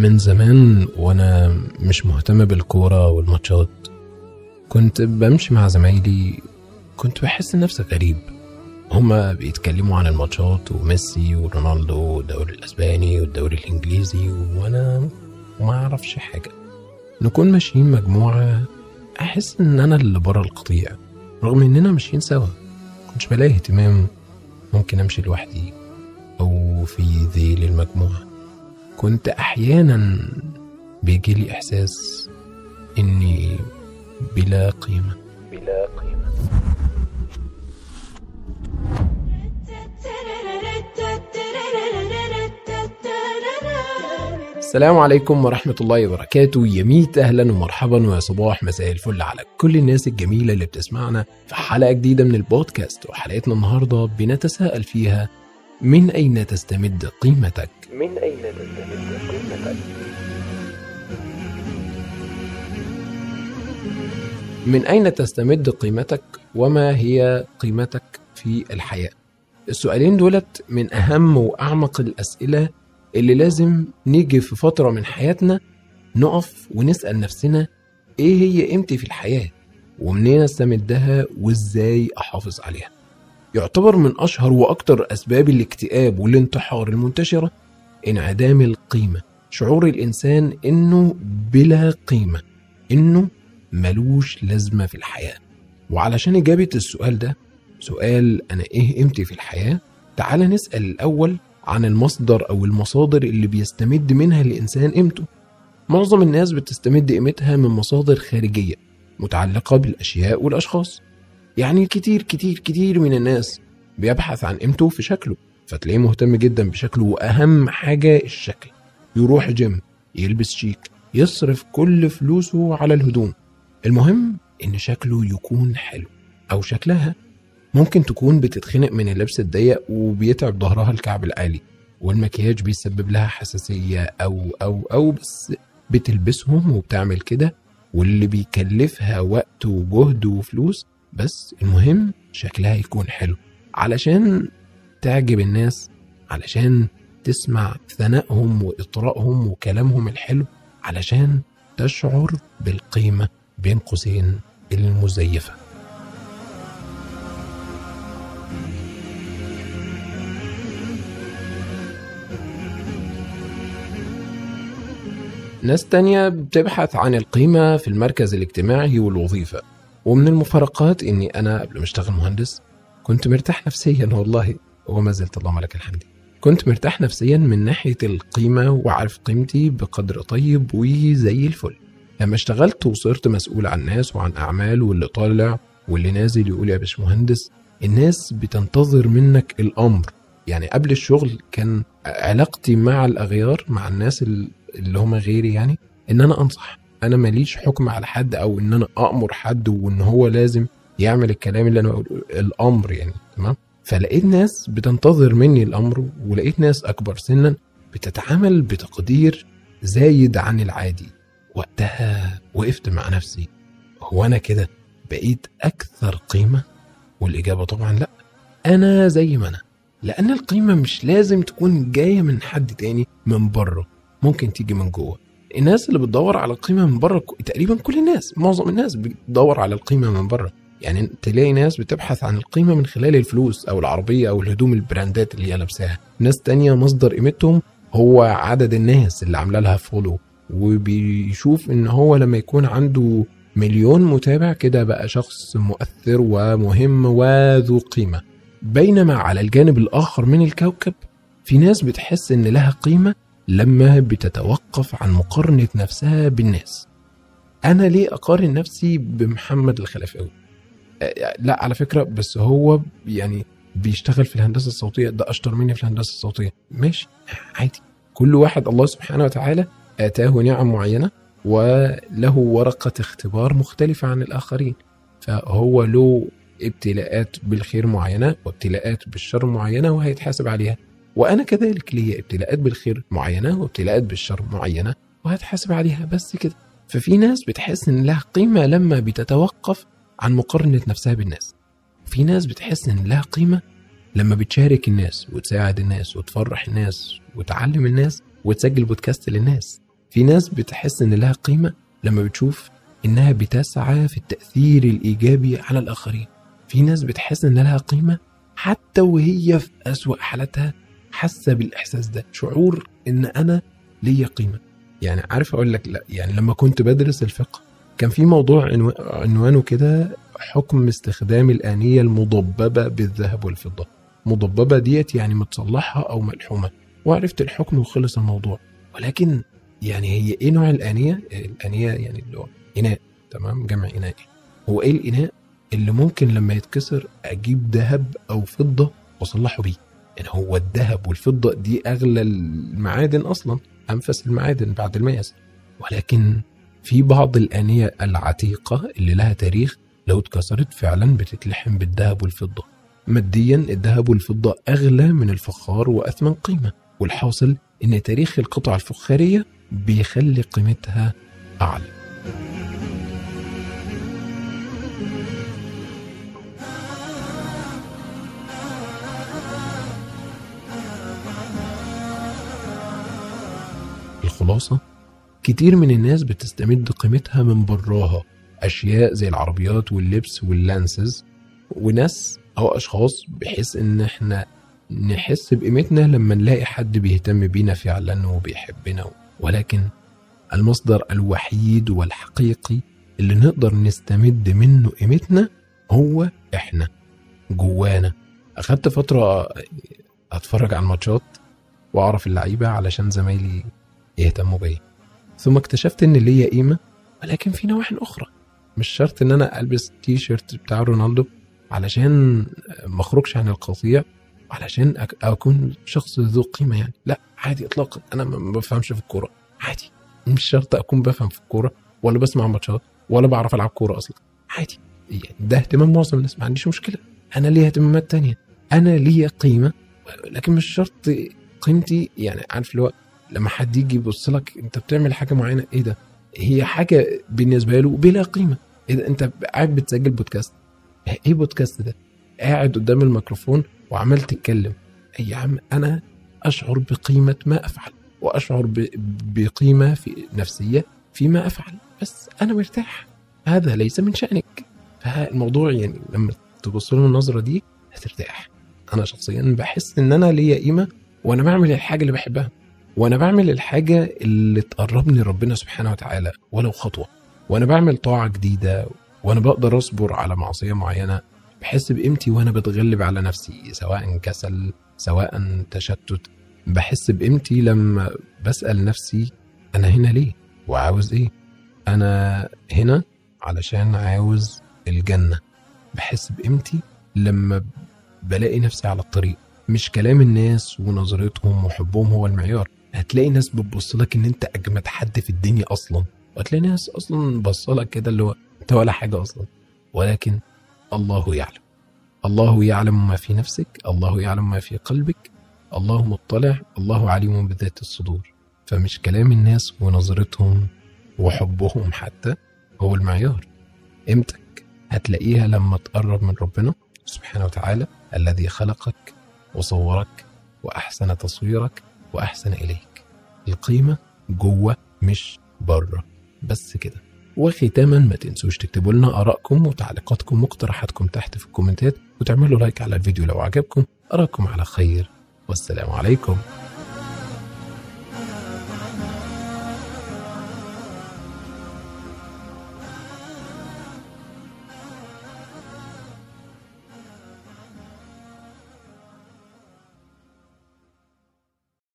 من زمان وانا مش مهتم بالكورة والماتشات كنت بمشي مع زمايلي كنت بحس نفسي غريب هما بيتكلموا عن الماتشات وميسي ورونالدو والدوري الاسباني والدوري الانجليزي وانا ما اعرفش حاجة نكون ماشيين مجموعة احس ان انا اللي بره القطيع رغم اننا ماشيين سوا كنتش بلاقي اهتمام ممكن امشي لوحدي او في ذيل المجموعة كنت احيانا بيجيلي احساس اني بلا قيمة بلا قيمة السلام عليكم ورحمة الله وبركاته يا ميت أهلا ومرحبا ويا صباح مساء الفل على كل الناس الجميلة اللي بتسمعنا في حلقة جديدة من البودكاست وحلقتنا النهاردة بنتساءل فيها من أين تستمد قيمتك؟ من أين تستمد قيمتك؟ من أين تستمد قيمتك وما هي قيمتك في الحياة؟ السؤالين دولت من أهم وأعمق الأسئلة اللي لازم نيجي في فترة من حياتنا نقف ونسأل نفسنا إيه هي قيمتي في الحياة ومنين أستمدها وإزاي أحافظ عليها يعتبر من أشهر وأكتر أسباب الاكتئاب والانتحار المنتشرة انعدام القيمة شعور الإنسان إنه بلا قيمة إنه ملوش لازمة في الحياة وعلشان إجابة السؤال ده سؤال أنا إيه قيمتي في الحياة تعال نسأل الأول عن المصدر أو المصادر اللي بيستمد منها الإنسان قيمته معظم الناس بتستمد قيمتها من مصادر خارجية متعلقة بالأشياء والأشخاص يعني كتير كتير كتير من الناس بيبحث عن قيمته في شكله فتلاقيه مهتم جدا بشكله وأهم حاجة الشكل يروح جيم يلبس شيك يصرف كل فلوسه على الهدوم المهم إن شكله يكون حلو أو شكلها ممكن تكون بتتخنق من اللبس الضيق وبيتعب ظهرها الكعب العالي والمكياج بيسبب لها حساسية أو أو أو بس بتلبسهم وبتعمل كده واللي بيكلفها وقت وجهد وفلوس بس المهم شكلها يكون حلو علشان تعجب الناس علشان تسمع ثنائهم وإطرائهم وكلامهم الحلو علشان تشعر بالقيمة بين قوسين المزيفه ناس تانية بتبحث عن القيمة في المركز الاجتماعي والوظيفة ومن المفارقات إني أنا قبل ما أشتغل مهندس كنت مرتاح نفسيا والله وما زلت اللهم لك الحمد كنت مرتاح نفسيا من ناحية القيمة وعارف قيمتي بقدر طيب وزي الفل لما اشتغلت وصرت مسؤول عن ناس وعن أعمال واللي طالع واللي نازل يقول يا باشمهندس الناس بتنتظر منك الأمر يعني قبل الشغل كان علاقتي مع الأغيار مع الناس اللي هم غيري يعني ان انا انصح انا ماليش حكم على حد او ان انا امر حد وان هو لازم يعمل الكلام اللي انا بقوله الامر يعني تمام فلقيت ناس بتنتظر مني الامر ولقيت ناس اكبر سنا بتتعامل بتقدير زايد عن العادي وقتها وقفت مع نفسي هو انا كده بقيت اكثر قيمه والاجابه طبعا لا انا زي ما انا لان القيمه مش لازم تكون جايه من حد تاني من بره ممكن تيجي من جوه الناس اللي بتدور على القيمه من بره تقريبا كل الناس معظم الناس بتدور على القيمه من بره يعني تلاقي ناس بتبحث عن القيمه من خلال الفلوس او العربيه او الهدوم البراندات اللي هي لابساها ناس تانية مصدر قيمتهم هو عدد الناس اللي عامله لها فولو وبيشوف ان هو لما يكون عنده مليون متابع كده بقى شخص مؤثر ومهم وذو قيمه بينما على الجانب الاخر من الكوكب في ناس بتحس ان لها قيمه لما بتتوقف عن مقارنة نفسها بالناس أنا ليه أقارن نفسي بمحمد الخلفاوي لا على فكرة بس هو يعني بيشتغل في الهندسة الصوتية ده أشطر مني في الهندسة الصوتية ماشي عادي كل واحد الله سبحانه وتعالى آتاه نعم معينة وله ورقة اختبار مختلفة عن الآخرين فهو له ابتلاءات بالخير معينة وابتلاءات بالشر معينة وهيتحاسب عليها وانا كذلك لي ابتلاءات بالخير معينه وابتلاءات بالشر معينه وهتحاسب عليها بس كده ففي ناس بتحس ان لها قيمه لما بتتوقف عن مقارنه نفسها بالناس في ناس بتحس ان لها قيمه لما بتشارك الناس وتساعد الناس وتفرح الناس وتعلم الناس وتسجل بودكاست للناس في ناس بتحس ان لها قيمه لما بتشوف انها بتسعى في التاثير الايجابي على الاخرين في ناس بتحس ان لها قيمه حتى وهي في اسوا حالتها حاسه بالاحساس ده شعور ان انا ليا قيمه يعني عارف اقول لك لا يعني لما كنت بدرس الفقه كان في موضوع عنو- عنوانه كده حكم استخدام الآنية المضببة بالذهب والفضة مضببة ديت يعني متصلحة أو ملحومة وعرفت الحكم وخلص الموضوع ولكن يعني هي إيه نوع الآنية؟ الآنية يعني اللي هو إناء تمام جمع إناء هو إيه الإناء اللي ممكن لما يتكسر أجيب ذهب أو فضة وأصلحه بيه يعني هو الذهب والفضة دي أغلى المعادن أصلا أنفس المعادن بعد الميز ولكن في بعض الآنية العتيقة اللي لها تاريخ لو اتكسرت فعلا بتتلحم بالذهب والفضة ماديا الذهب والفضة أغلى من الفخار وأثمن قيمة والحاصل إن تاريخ القطع الفخارية بيخلي قيمتها أعلى الخلاصة كتير من الناس بتستمد قيمتها من براها أشياء زي العربيات واللبس واللانسز وناس أو أشخاص بحيث إن إحنا نحس بقيمتنا لما نلاقي حد بيهتم بينا فعلا وبيحبنا ولكن المصدر الوحيد والحقيقي اللي نقدر نستمد منه قيمتنا هو إحنا جوانا أخدت فترة أتفرج على الماتشات وأعرف اللعيبة علشان زمايلي يهتموا بيا ثم اكتشفت ان ليا قيمه ولكن في نواحي اخرى مش شرط ان انا البس تي شيرت بتاع رونالدو علشان ما اخرجش عن القطيع علشان أك- اكون شخص ذو قيمه يعني لا عادي اطلاقا انا ما ما بفهمش في الكوره عادي مش شرط اكون بفهم في الكوره ولا بسمع ماتشات ولا بعرف العب كوره اصلا عادي يعني ده اهتمام معظم الناس ما عنديش مشكله انا ليا اهتمامات تانية انا ليا قيمه لكن مش شرط قيمتي يعني عارف اللي هو لما حد يجي يبص لك انت بتعمل حاجه معينه ايه ده؟ هي حاجه بالنسبه له بلا قيمه ايه ده انت قاعد بتسجل بودكاست ايه بودكاست ده؟ قاعد قدام الميكروفون وعمال تتكلم يا عم انا اشعر بقيمه ما افعل واشعر ب- بقيمه في نفسيه فيما افعل بس انا مرتاح هذا ليس من شانك فالموضوع يعني لما تبص له من النظره دي هترتاح انا شخصيا بحس ان انا ليا قيمه وانا بعمل الحاجه اللي بحبها وانا بعمل الحاجه اللي تقربني لربنا سبحانه وتعالى ولو خطوه وانا بعمل طاعه جديده وانا بقدر اصبر على معصيه معينه بحس بقيمتي وانا بتغلب على نفسي سواء كسل سواء تشتت بحس بقيمتي لما بسال نفسي انا هنا ليه وعاوز ايه انا هنا علشان عاوز الجنه بحس بقيمتي لما بلاقي نفسي على الطريق مش كلام الناس ونظرتهم وحبهم هو المعيار هتلاقي ناس بتبص لك ان انت اجمد حد في الدنيا اصلا وهتلاقي ناس اصلا بصلك كده اللي هو انت ولا حاجه اصلا ولكن الله يعلم الله يعلم ما في نفسك الله يعلم ما في قلبك الله مطلع الله عليم بذات الصدور فمش كلام الناس ونظرتهم وحبهم حتى هو المعيار قيمتك هتلاقيها لما تقرب من ربنا سبحانه وتعالى الذي خلقك وصورك وأحسن تصويرك وأحسن إليك القيمة جوه مش بره بس كده وختاما ما تنسوش تكتبوا لنا آرائكم وتعليقاتكم واقتراحاتكم تحت في الكومنتات وتعملوا لايك على الفيديو لو عجبكم أراكم على خير والسلام عليكم